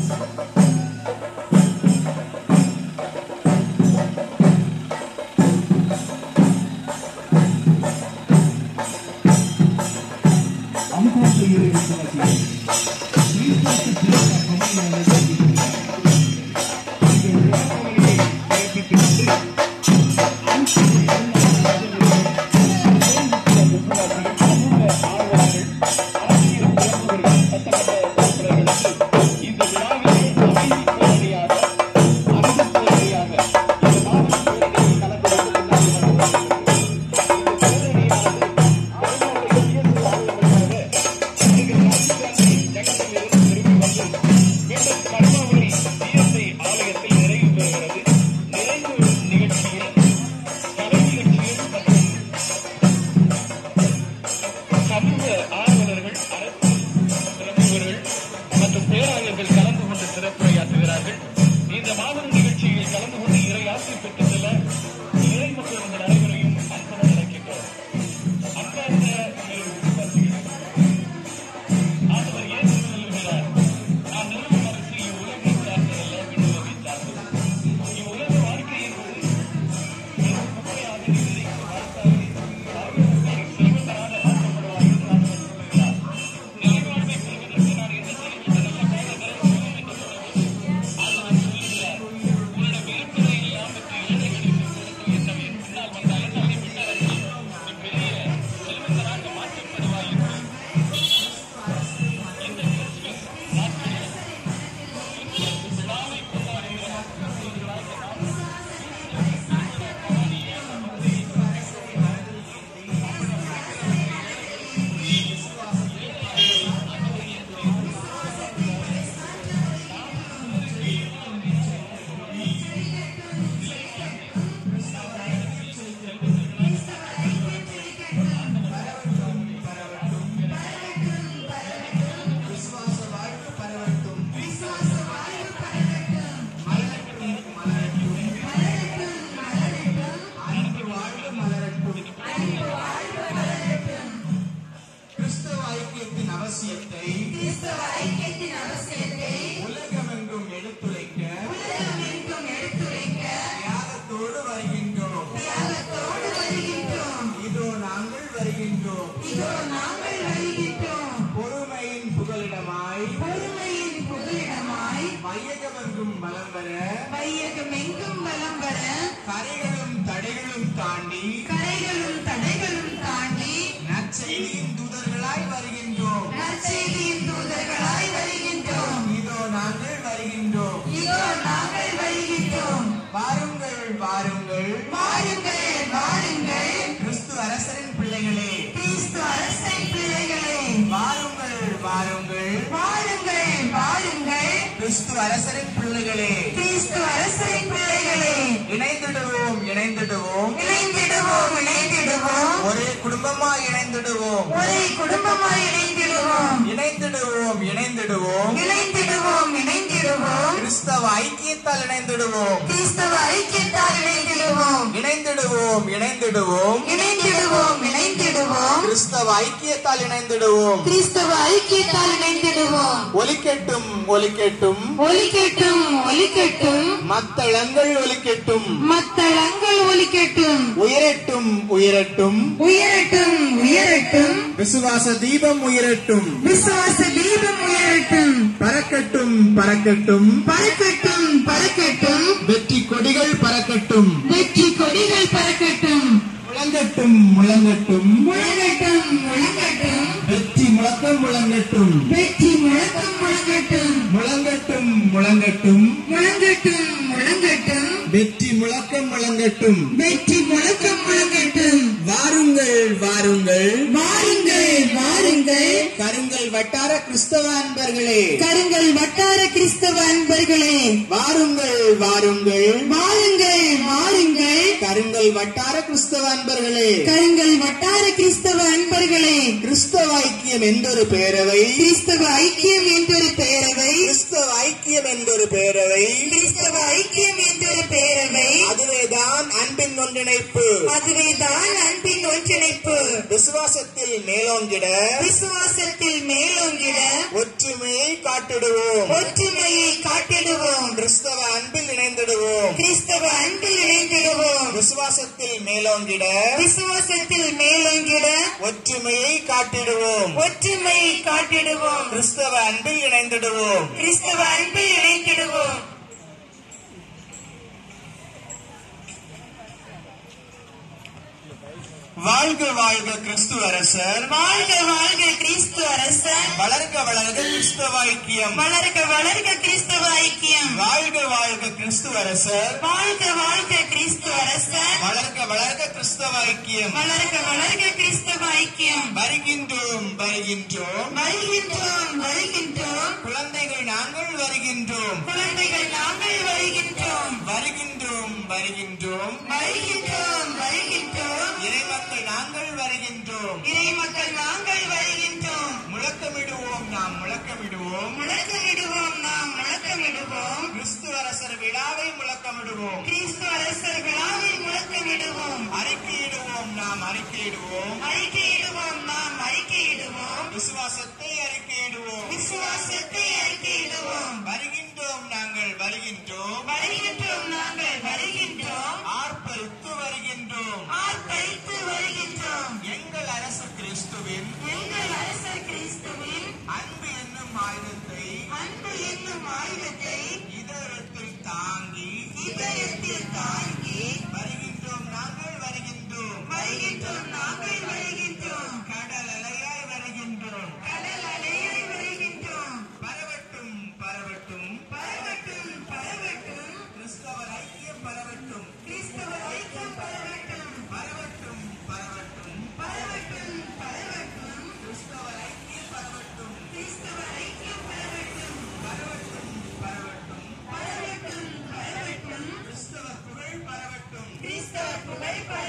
சமூக ஆர்வலர்கள் அரசு பிரமுகர்கள் மற்றும் பேராயர்கள் கலந்து கொண்டு சிறப்புரையாற்றுகிறார்கள் இந்த மாபெரும் நிகழ்ச்சியில் கலந்து கொண்டு இறை ஆசை பெற்றுச் செல்ல இறை மக்கள் உங்கள் அனைவரையும் அன்புடன் அழைக்கின்றோம் அன்பார்ந்த இறை விசுவாசிகளே, ஆண்டவர் இயேசு சொல்லுகிறார் நான் நிறுவன அரசு இவ்வுலகை சார்ந்ததல்ல விண்ணுலகை சார்ந்தது இவ்வுலக வாழ்க்கை என்பது வெறும் குப்பையாக நிறைந்த வாழ்க்கையாக செல்வந்தராக மாற்றப்படுவார் என்று ஆண்டவர் சொல்லுகிறார் நிலைவாழ்வை பெறுவதற்கு நான் என்ன செய்ய வேண்டும் நல்ல பாதை பெற வேண்டும் என்று சொல்லும்போது ஆண்டவர் சொல்லுகிறார் உன்னிடம் இருப்பதை எல்லாம் பெற்று ஏழைகளுக்கு கொடுத்து என்ன என் பின்னால் வந்தால் என்ன நீ பின்னரங்கில் நீ பெரிய செல்வந்தராக மாற்றப்படுவாய் என்று இந்த கிறிஸ்துமஸ் நாட்களில் கிறிஸ்துமஸ் விழாவை கொண்டாடுகிற கிறிஸ்தவர்களாகிய நாம் விசுவாச வாழ்வு பரவட்டும் விசுவாச வாழ்வு பரவட்டும் மலரட்டும் மலரட்டும் அன்பு வாழ்வு மலரட்டும் அன்பு வாழ்வு மலரட்டும் கிறிஸ்தவ ஐக்கியத்தின் அவசியத்தை கிறிஸ்தவ ஐக்கியத்தின் அவசியத்தை உலகமெங்கும் எடுத்துரைக்க உலகமெங்கும் எடுத்துரைக்க தியாகத்தோடு வருகின்றோம் தியாகத்தோடு வருகின்றோம் இதோ நாங்கள் வருகின்றோம் இதோ நாங்கள் வருகின்றோம் பொறுமையின் புகலிடமாய் பொறுமையின் புகலிடமாய் மையகமெங்கும் வலம் வர வையகமெங்கும் வலம் வர கரைகளும் தடைகளும் தாண்டி கரைகளும் தடைகளும் தாண்டி நற்செய்தியின் தூதர்களாய் வருகின்றோம் நற்செய்தியின் தூதர்களாய் வருகின்றோம் இதோ நாங்கள் வருகின்றோம் இதோ நாங்கள் வருகின்றோம் வாருங்கள் வாருங்கள் வாருங்கள் வாருங்கள் கிறிஸ்து அரசரின் பிள்ளைகளே கிறிஸ்து அரசை பிள்ளைகளே வாருங்கள் வாருங்கள் வாருங்கள் வாருங்கள் கிறிஸ்து அரசரின் பிள்ளைகளே கிறிஸ்து அரசரின் பிள்ளைகளே இணைந்திடுவோம் இணைந்திடுவோம் இணைந்திடுவோம் இணைந்திடுவோம் ஒரே குடும்பமாய் இணைந்திடுவோம் ஒரே குடும்பமாய் இணைந்திடுவோம் இணைந்திடுவோம் இணைந்திடுவோம் இணைந்திடுவோம் இணைந்திடுவோம் கிறிஸ்தவ ஐக்கியத்தால் இணைந்திடுவோம் கிறிஸ்தவ ஐக்கியத்தால் இணைந்திடுவோம் இணைந்திடுவோம் இணைந்திடுவோம் இணைந்திடுவோம் இணைந்திடுவோம் கிறிஸ்தவ ஐக்கியத்தால் இணைந்திடுவோம் கிறிஸ்தவ ஐக்கியத்தால் இணைந்திடுவோம் ஒலிக்கட்டும் ஒலிக்கட்டும் ஒலிக்கட்டும் ஒலிக்கட்டும் மத்தளங்கள் ஒலிக்கட்டும் மத்தளங்கள் ஒலிக்கட்டும் உயரட்டும் உயரட்டும் உயரட்டும் உயரட்டும் விசுவாச தீபம் உயரட்டும் விசுவாச தீபம் உயரட்டும் பறக்கட்டும் பறக்கட்டும் பறக்கட்டும் பறக்கட்டும் வெற்றி கொடிகள் பறக்கட்டும் வெற்றி கொடிகள் பறக்கட்டும் முழங்கட்டும் முழங்கட்டும் முழங்கட்டும் முழங்கட்டும் வெற்றி முழக்கம் முழங்கட்டும் வெற்றி முழக்கம் முழங்கட்டும் முழங்கட்டும் முழங்கட்டும் முழங்கட்டும் முழங்கட்டும் வெற்றி முழக்கம் முழங்கட்டும் வெற்றி முழக்கம் முழங்கட்டும் வாருங்கள் வாருங்கள் வாருங்கள் வாருங்கள் கருங்கல் வட்டார கிறிஸ்தவ அன்பர்களே கருங்கல் வட்டார கிறிஸ்தவ அன்பர்களே வாருங்கள் வாருங்கள் வாருங்கள் வாருங்கள் கருங்கல் வட்டார கிறிஸ்தவ அன்பர்களே கருங்கல் வட்டார கிறிஸ்தவ அன்பர்களே கிறிஸ்தவ ஐக்கியம் என்றொரு பேரவை கிறிஸ்தவ ஐக்கியம் என்றொரு பேரவை கிறிஸ்தவ ஐக்கியம் என்றொரு பேரவை கிறிஸ்தவ ஐக்கியம் என்றொரு பேரவை அதுவேதான் அன்பின் ஒன்றிணைப்பு அதுவேதான் அன்பின் அன்பின் ஒன்றிணைப்பு விசுவாசத்தில் மேலோங்கிட விசுவாசத்தில் மேலோங்கிட ஒற்றுமையை காட்டிடுவோம் ஒற்றுமையை காட்டிடுவோம் கிறிஸ்தவ அன்பில் இணைந்திடுவோம் கிறிஸ்தவ அன்பில் இணைந்திடுவோம் விசுவாசத்தில் மேலோங்கிட விசுவாசத்தில் மேலோங்கிட ஒற்றுமையை காட்டிடுவோம் ஒற்றுமையை காட்டிடுவோம் கிறிஸ்தவ அன்பில் இணைந்திடுவோம் கிறிஸ்தவ அன்பில் இணைந்திடுவோம் வாழ்க வாழ்க கிறிஸ்துவ அரசர் வாழ்க வாழ்க கிறிஸ்து அரசன் வளர்க வளர்க கிறிஸ்தவ ஐக்கியம் வளர்க வளர்க கிறிஸ்தவ ஐக்கியம் வாழ்க வாழ்க கிறிஸ்துவ அரசர் வாழ்க வாழ்க கிறிஸ்து அரசன் வளர்க வளர்க கிறிஸ்தவ ஐக்கியம் வளர்க வளர்க கிறிஸ்தவ ஐக்கியம் வருகின்றோம் வருகின்றோம் வருகின்றோம் வருகின்றோம் குழந்தைகள் நாங்கள் வருகின்றோம் குழந்தைகள் நாங்கள் வருகின்றோம் வருகின்றோம் வருகின்றோம் வருகின்றோம் வருகின்றோம் இறைமக்கள் நாங்கள் வருகின்றோம் இறை மக்கள் நாங்கள் வருகின்றோம் முழக்கமிடுவோம் நாம் முழக்கமிடுவோம் முழக்கமிடுவோம் நாம் முழக்கமிடுவோம் கிறிஸ்துவ அரசர் விழாவை முழக்கமிடுவோம் கிறிஸ்து அரசர் விழாவை முழக்கமிடுவோம் அறிக்கையிடுவோம் நாம் அறிக்கையிடுவோம் அறிக்கையிடுவோம் நாம் அறிக்கையிடுவோம் விசுவாசத்தை அறிக்கையிடுவோம் விசுவாசத்தை அறிக்கையிடுவோம் வருகின்றோம் நாங்கள் வருகின்றோம் வருகின்றோம் நாங்கள் வருகின்றோம் ஆர்ப்பரித்து வருகின்றோம் ஆர்ப்பரித்து வருகின்றோம் எங்கள் அரசு கிறிஸ்துவின் எங்கள் அரசர் கிறிஸ்துவின் அன்பு என்னும் ஆயுதத்தை அன்பு என்னும் ஆயுதத்தை இதயத்தில் தாங்கி இதயத்தில் தாங்கி வருகின்றோம் நாங்கள் வருகின்றோம் வருகின்றோம் நாங்கள் வருகின்றோம் கடல் அலையாய் வருகின்றோம் கடல் அலையாய் வருகின்றோம் பரவட்டும் பரவட்டும் பரவட்டும் பரவட்டும் கிறிஸ்தவர் ஐக்கியம் பரவட்டும் கிறிஸ்தவர் ஐக்கியம் பரவட்டும் பரவட்டும் பரவட்டும் பரவட்டும் பரவட்டும் கிறிஸ்தவர் ஐக்கியம் பரவட்டும் கிறிஸ்தவர் ஐக்கியம் பரவட்டும் பரவட்டும் பரவட்டும் பரவட்டும் பரவட்டும் கிறிஸ்தவ புகழ் பரவட்டும் கிறிஸ்தவர் புகழ் பரவட்டும்